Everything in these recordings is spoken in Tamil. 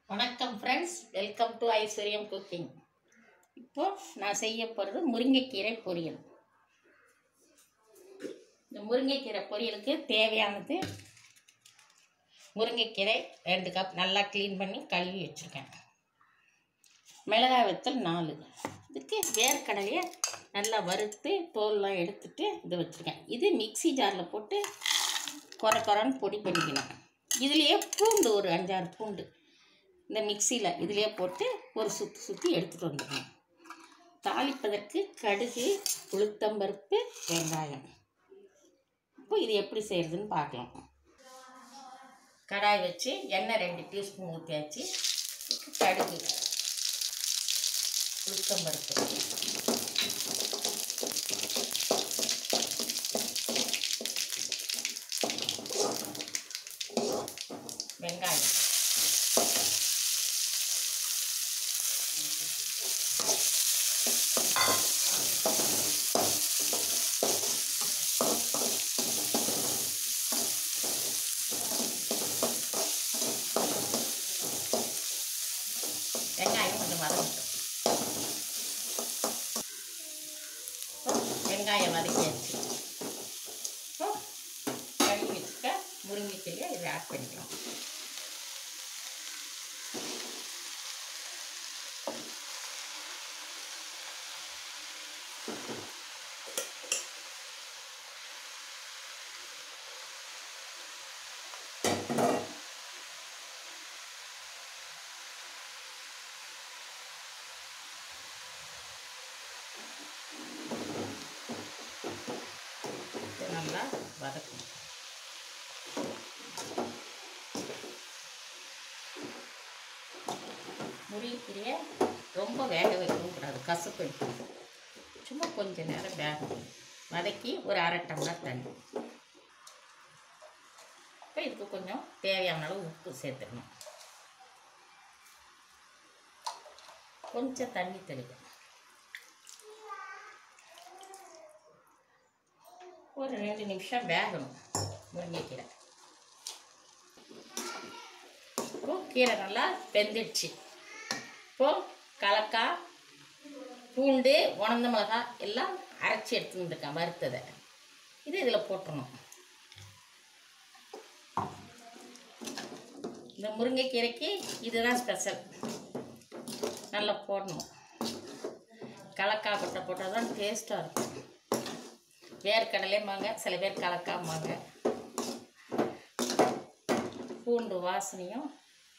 வணக்கம் friends welcome to Aishwaryam cooking இப்போ நான் செய்ய போகிறது முருங்கைக்கீரை பொரியல் இந்த முருங்கைக்கீரை பொரியலுக்கு தேவையானது முருங்கைக்கீரை ரெண்டு கப் நல்லா க்ளீன் பண்ணி கழுவி வச்சுருக்கேன் மிளகாய் வத்தல் நாலு இதுக்கு வேர்க்கடலையை நல்லா வறுத்து தோல்லாம் எடுத்துட்டு இது வச்சுருக்கேன் இது மிக்ஸி ஜாரில் போட்டு குறை குறைன்னு பொடி பண்ணிக்கணும் இதுலேயே பூண்டு ஒரு அஞ்சாறு பூண்டு இந்த மிக்சியில் இதுலேயே போட்டு ஒரு சுற்றி சுற்றி எடுத்துகிட்டு வந்துடணும் தாளிப்பதற்கு கடுகு உளுத்தம்பருப்பு வெங்காயம் இப்போ இது எப்படி செய்கிறதுன்னு பார்க்கலாம் கடாய் வச்சு எண்ணெய் ரெண்டு டீஸ்பூன் ஊற்றியாச்சு இதுக்கு கடுகு உளுத்தம்பருப்பு வெங்காயம் வெங்காயம் கொஞ்சம் வதங்கட்டும் இப்போ வெங்காயம் வதக்கியாச்சு இப்போ கழுவி வச்சுக்க முருங்கைக்கீரையை இதை ஆட் பண்ணிக்கலாம் இது நல்லா வதக்கணும் முருங்கைக்கீரையை ரொம்ப வேக வைக்கவும் கூடாது கசப்பு எடுக்கும் சும்மா கொஞ்ச நேரம் வேகணும் வதக்கி ஒரு அரை டம்ளர் தண்ணி இப்போ இதுக்கு கொஞ்சம் தேவையான அளவு உப்பு சேர்த்துக்கணும் கொஞ்சம் தண்ணி தெளிக்கணும் ஒரு ரெண்டு நிமிஷம் வேகணும் முருங்கைக்கீரை இப்போ கீரை நல்லா வெந்துடுச்சு இப்போ கலக்காய் பூண்டு உணர்ந்த மிளகாய் எல்லாம் அரைச்சி எடுத்து வந்துருக்கேன் வறுத்ததை இது இதில் போட்டுடணும் இந்த முருங்கைக்கீரைக்கு இதுதான் ஸ்பெஷல் நல்லா போடணும் கலக்காய் கொட்டை போட்டால் தான் டேஸ்ட்டாக இருக்கும் வேர்க்கடலைம்பாங்க சில பேர் கலக்காம்பாங்க பூண்டு வாசனையும்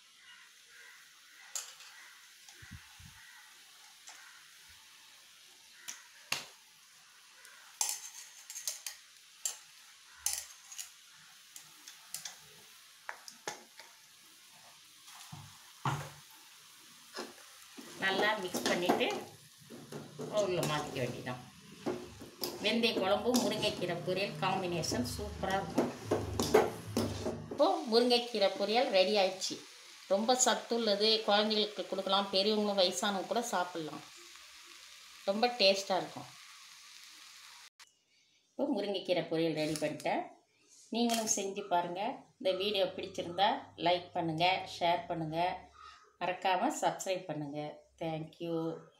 நல்லா மிக்ஸ் பண்ணிவிட்டு உள்ள மாற்றிக்க வேண்டியதான் வெந்தய குழம்பு முருங்கைக்கீரை பொரியல் காம்பினேஷன் சூப்பராக இருக்கும் இப்போது முருங்கைக்கீரை பொரியல் ரெடி ஆயிடுச்சு ரொம்ப சத்துள்ளது குழந்தைகளுக்கு கொடுக்கலாம் பெரியவங்களும் வயசானவங்க கூட சாப்பிட்லாம் ரொம்ப டேஸ்ட்டாக இருக்கும் இப்போ முருங்கைக்கீரை பொரியல் ரெடி பண்ணிட்டேன் நீங்களும் செஞ்சு பாருங்கள் இந்த வீடியோ பிடிச்சிருந்தா லைக் பண்ணுங்கள் ஷேர் பண்ணுங்கள் மறக்காமல் சப்ஸ்கிரைப் பண்ணுங்கள் தேங்க்யூ